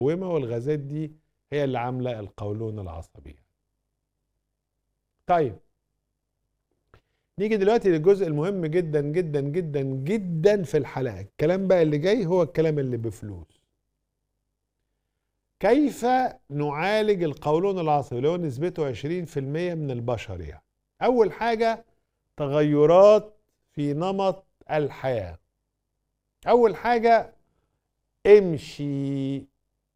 والغازات دي هي اللي عامله القولون العصبي طيب نيجي دلوقتي للجزء المهم جدا جدا جدا جدا في الحلقه الكلام بقى اللي جاي هو الكلام اللي بفلوس كيف نعالج القولون العصبي اللي هو نسبته 20% من البشر يعني اول حاجه تغيرات في نمط الحياه اول حاجه امشي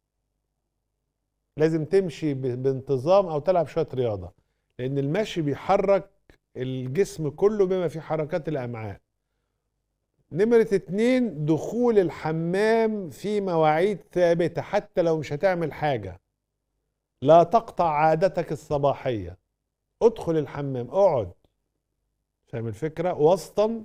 لازم تمشي بانتظام او تلعب شويه رياضه لان المشي بيحرك الجسم كله بما في حركات الامعاء نمرة اتنين دخول الحمام في مواعيد ثابتة حتى لو مش هتعمل حاجة لا تقطع عادتك الصباحية ادخل الحمام اقعد فاهم الفكرة وسطا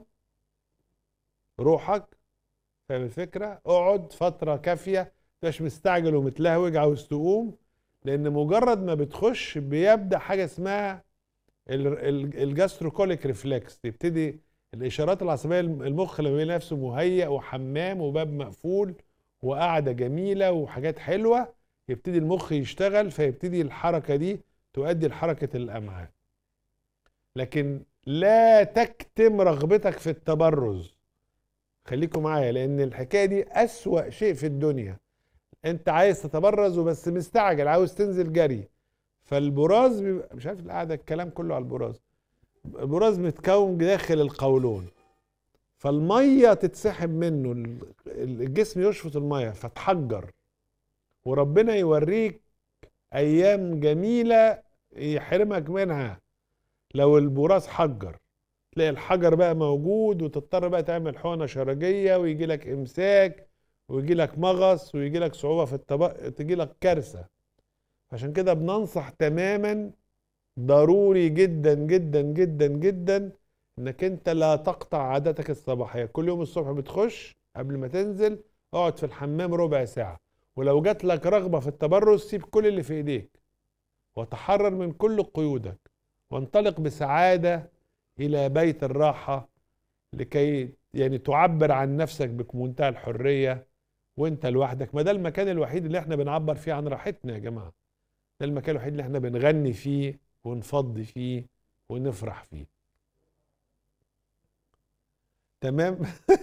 روحك فاهم الفكرة اقعد فترة كافية مش مستعجل ومتلهوج عاوز تقوم لان مجرد ما بتخش بيبدأ حاجة اسمها الجاستروكوليك ريفلكس تبتدي الاشارات العصبيه المخ لما يلاقي نفسه مهيأ وحمام وباب مقفول وقعده جميله وحاجات حلوه يبتدي المخ يشتغل فيبتدي الحركه دي تؤدي لحركه الامعاء لكن لا تكتم رغبتك في التبرز خليكم معايا لان الحكايه دي اسوا شيء في الدنيا انت عايز تتبرز وبس مستعجل عاوز تنزل جري فالبراز بيبقى مش عارف القعده الكلام كله على البراز البراز متكون داخل القولون فالميه تتسحب منه الجسم يشفط الميه فتحجر وربنا يوريك ايام جميله يحرمك منها لو البراز حجر تلاقي الحجر بقى موجود وتضطر بقى تعمل حقنه شرجيه ويجي لك امساك ويجي لك مغص ويجي لك صعوبه في الطبق تجي لك كارثه عشان كده بننصح تماما ضروري جدا جدا جدا جدا انك انت لا تقطع عادتك الصباحيه كل يوم الصبح بتخش قبل ما تنزل اقعد في الحمام ربع ساعه ولو جات لك رغبه في التبرز سيب كل اللي في ايديك وتحرر من كل قيودك وانطلق بسعاده الى بيت الراحه لكي يعني تعبر عن نفسك بمنتهى الحريه وانت لوحدك ما ده المكان الوحيد اللي احنا بنعبر فيه عن راحتنا يا جماعه ده المكان الوحيد اللي احنا بنغني فيه ونفضي فيه ونفرح فيه تمام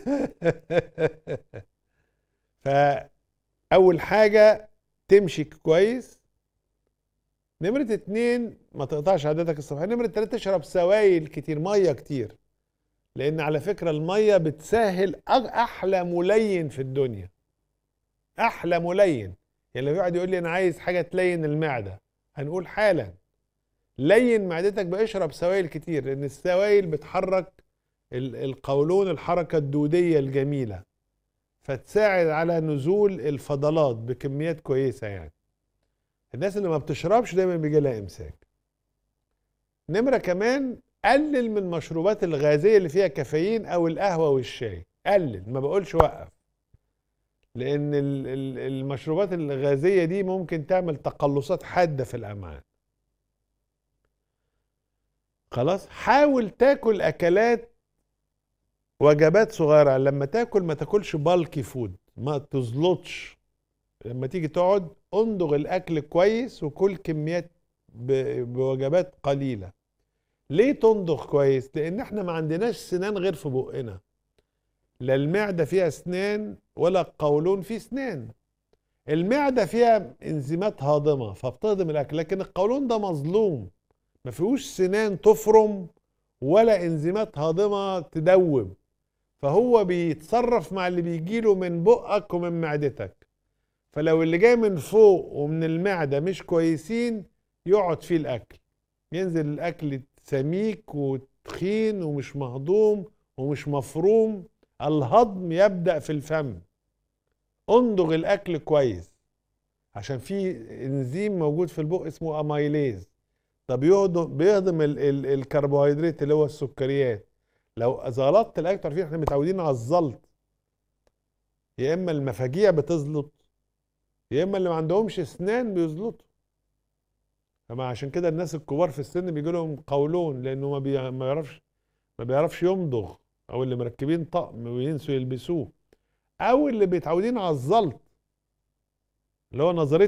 فأول حاجة تمشي كويس نمرة اتنين ما تقطعش عاداتك الصباحية نمرة تلاتة تشرب سوائل كتير مية كتير لأن على فكرة المية بتسهل أحلى ملين في الدنيا أحلى ملين يعني لو يقعد يقول لي أنا عايز حاجة تلين المعدة هنقول حالا لين معدتك باشرب سوائل كتير لان السوائل بتحرك القولون الحركه الدوديه الجميله فتساعد على نزول الفضلات بكميات كويسه يعني الناس اللي ما بتشربش دايما بيجي لها امساك نمره كمان قلل من المشروبات الغازيه اللي فيها كافيين او القهوه والشاي قلل ما بقولش وقف لان المشروبات الغازيه دي ممكن تعمل تقلصات حاده في الامعاء خلاص حاول تاكل اكلات وجبات صغيره لما تاكل ما تاكلش بالكي فود ما تزلطش لما تيجي تقعد اندغ الاكل كويس وكل كميات بوجبات قليله ليه تندغ كويس لان احنا ما عندناش سنان غير في بقنا لا المعده فيها اسنان ولا القولون فيه اسنان المعده فيها انزيمات هاضمه فبتهضم الاكل لكن القولون ده مظلوم ما فيهوش سنان تفرم ولا انزيمات هاضمه تدوب فهو بيتصرف مع اللي بيجيله من بقك ومن معدتك فلو اللي جاي من فوق ومن المعده مش كويسين يقعد فيه الاكل ينزل الاكل سميك وتخين ومش مهضوم ومش مفروم الهضم يبدا في الفم اندغ الاكل كويس عشان في انزيم موجود في البق اسمه امايليز طب بيهضم بيهضم ال ال الكربوهيدرات اللي هو السكريات لو زلطت الاكل عارفين احنا متعودين على الزلط يا اما المفاجيع بتزلط يا اما اللي ما عندهمش اسنان بيزلطوا فما عشان كده الناس الكبار في السن بيجي لهم قولون لانه ما, بي... ما بيعرفش ما بيعرفش يمضغ او اللي مركبين طقم وينسوا يلبسوه او اللي بيتعودين على الزلط اللي هو نظريه